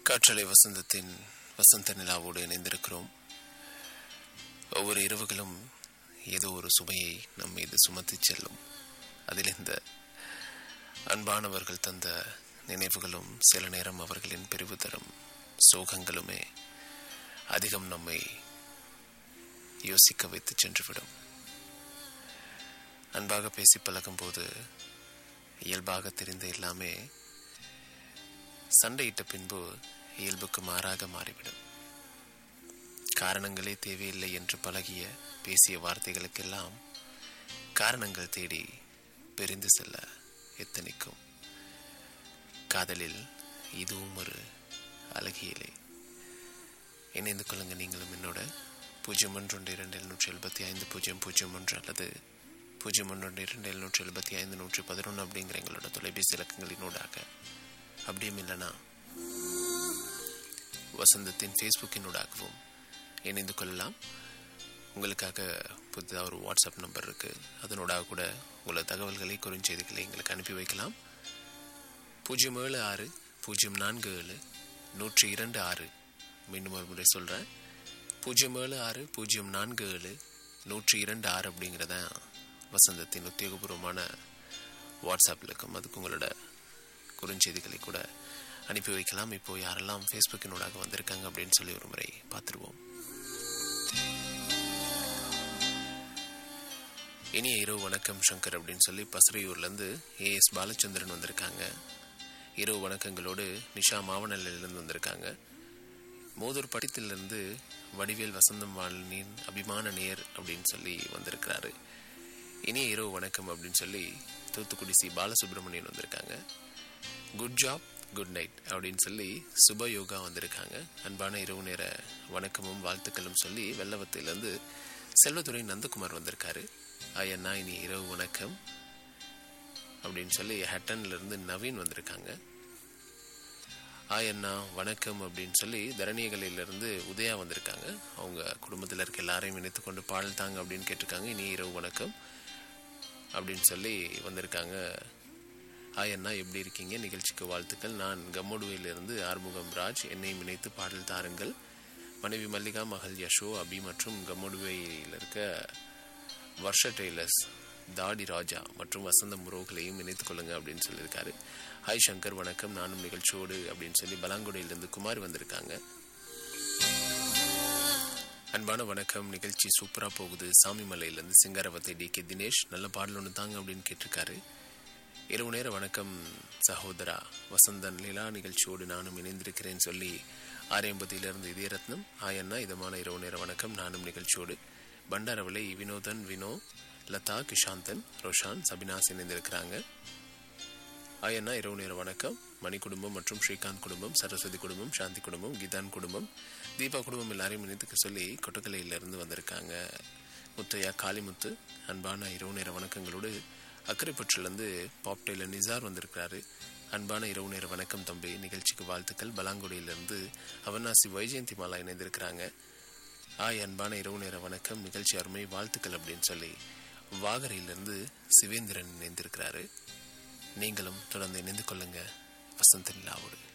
காற்றலை வசந்தத்தின் வசந்த நிலாவோடு இணைந்திருக்கிறோம் ஒவ்வொரு இரவுகளும் ஏதோ ஒரு சுமையை நம் மீது சுமத்திச் செல்லும் அதில் இந்த அன்பானவர்கள் தந்த நினைவுகளும் சில நேரம் அவர்களின் பிரிவு தரும் சோகங்களுமே அதிகம் நம்மை யோசிக்க வைத்து சென்றுவிடும் அன்பாக பேசி பழகும்போது இயல்பாக தெரிந்த எல்லாமே சண்டையிட்ட பின்பு இயல்புக்கு மாறாக மாறிவிடும் காரணங்களே தேவையில்லை என்று பழகிய பேசிய வார்த்தைகளுக்கெல்லாம் காரணங்கள் தேடி பிரிந்து செல்ல எத்தனிக்கும் காதலில் இதுவும் ஒரு அழகியலே இணைந்து கொள்ளுங்க நீங்களும் என்னோட பூஜ்ஜியம் ஒன்று ஒன்று இரண்டு எழுநூற்றி எழுபத்தி ஐந்து பூஜ்ஜியம் பூஜ்ஜியம் ஒன்று அல்லது பூஜ்ஜியம் ஒன்று ஒன்று இரண்டு எழுநூற்றி எழுபத்தி ஐந்து நூற்றி பதினொன்று அப்படிங்கிற எங்களோட தொலைபேசி இலக்கங்களினூடாக அப்படியும் இல்லைனா வசந்தத்தின் ஃபேஸ்புக்கினூடாகவும் இணைந்து கொள்ளலாம் உங்களுக்காக புதிதாக ஒரு வாட்ஸ்அப் நம்பர் இருக்குது அதனூடாக கூட உங்களோட தகவல்களை குறுஞ்செய்திகளை எங்களுக்கு அனுப்பி வைக்கலாம் பூஜ்ஜியம் ஏழு ஆறு பூஜ்ஜியம் நான்கு ஏழு நூற்றி இரண்டு ஆறு மீண்டும் ஒரு முறை சொல்கிறேன் பூஜ்ஜியம் ஏழு ஆறு பூஜ்ஜியம் நான்கு ஏழு நூற்றி இரண்டு ஆறு அப்படிங்கிறத வசந்தத்தின் உத்தியோகபூர்வமான வாட்ஸ்அப்பில் இருக்கும் அதுக்கு உங்களோட குறுஞ்செய்திகளை கூட அனுப்பி வைக்கலாம் இப்போ யாரெல்லாம் ஃபேஸ்புக்கினூடாக வந்திருக்காங்க அப்படின்னு சொல்லி ஒரு முறை பார்த்துருவோம் இனிய இரவு வணக்கம் சங்கர் அப்படின்னு சொல்லி பசுரையூர்லேருந்து ஏஎஸ் பாலச்சந்திரன் வந்திருக்காங்க இரவு வணக்கங்களோடு நிஷா மாவனல்லிருந்து வந்திருக்காங்க மோதூர் படித்திலிருந்து வடிவேல் வசந்தம் வாழனின் அபிமான நேர் அப்படின்னு சொல்லி வந்திருக்கிறாரு இனிய இரவு வணக்கம் அப்படின்னு சொல்லி தூத்துக்குடி சி பாலசுப்ரமணியன் வந்திருக்காங்க குட் ஜாப் குட் நைட் அப்படின்னு சொல்லி சுப யோகா வந்திருக்காங்க அன்பான இரவு நேர வணக்கமும் வாழ்த்துக்களும் சொல்லி வெள்ளவத்திலிருந்து செல்வத்துறை நந்தகுமார் வந்திருக்காரு ஐயண்ணா இனி இரவு வணக்கம் அப்படின்னு சொல்லி ஹட்டன்ல இருந்து நவீன் வந்திருக்காங்க ஆயண்ணா வணக்கம் அப்படின்னு சொல்லி தரணியகலையிலிருந்து உதயா வந்திருக்காங்க அவங்க குடும்பத்தில் இருக்க எல்லாரையும் இணைத்து கொண்டு பாடல் தாங்க அப்படின்னு கேட்டிருக்காங்க இனி இரவு வணக்கம் அப்படின்னு சொல்லி வந்திருக்காங்க ஹாய் அண்ணா எப்படி இருக்கீங்க நிகழ்ச்சிக்கு வாழ்த்துக்கள் நான் கம்மோடுவையிலிருந்து ஆறுமுகம் ராஜ் என்னையும் இணைத்து பாடல் தாருங்கள் மனைவி மல்லிகா மகள் யஷோ அபி மற்றும் கம்மோடுவையில் இருக்க வர்ஷ டெய்லர்ஸ் தாடி ராஜா மற்றும் வசந்த முரோகளையும் இணைத்துக் கொள்ளுங்க அப்படின்னு சொல்லியிருக்காரு ஹாய் சங்கர் வணக்கம் நானும் நிகழ்ச்சியோடு அப்படின்னு சொல்லி பலாங்குடியிலிருந்து குமார் வந்திருக்காங்க அன்பான வணக்கம் நிகழ்ச்சி சூப்பராக போகுது சாமிமலையிலேருந்து சிங்காரவத்தை டி கே தினேஷ் நல்ல பாடல் ஒன்று தாங்க அப்படின்னு கேட்டிருக்காரு இரவு நேர வணக்கம் சகோதரா வசந்தன் லீலா நிகழ்ச்சியோடு நானும் இணைந்திருக்கிறேன் சொல்லி ஆரியம்பதியிலிருந்து இதயரத்னம் ஆயண்ணா இதமான இரவு நேர வணக்கம் நானும் நிகழ்ச்சியோடு பண்டாரவளை வினோதன் வினோ லதா கிஷாந்தன் ரோஷான் சபினாஸ் இணைந்திருக்கிறாங்க ஆயண்ணா இரவு நேர வணக்கம் மணி குடும்பம் மற்றும் ஸ்ரீகாந்த் குடும்பம் சரஸ்வதி குடும்பம் சாந்தி குடும்பம் கீதான் குடும்பம் தீபா குடும்பம் எல்லாரையும் இணைத்துக்க சொல்லி கொட்டக்கலையிலிருந்து வந்திருக்காங்க முத்தையா காளிமுத்து அன்பான இரவு நேர வணக்கங்களோடு அக்கரைப்பற்றிலிருந்து பாப் டெய்லர் நிசார் வந்திருக்கிறாரு அன்பான இரவு நேர வணக்கம் தம்பி நிகழ்ச்சிக்கு வாழ்த்துக்கள் பலாங்குடியிலிருந்து அவனாசி வைஜெயந்தி மாலா இணைந்திருக்கிறாங்க ஆய் அன்பான இரவு நேர வணக்கம் நிகழ்ச்சி அருமை வாழ்த்துக்கள் அப்படின்னு சொல்லி வாகரையிலிருந்து சிவேந்திரன் இணைந்திருக்கிறாரு நீங்களும் தொடர்ந்து இணைந்து கொள்ளுங்க வசந்த நிலாவோடு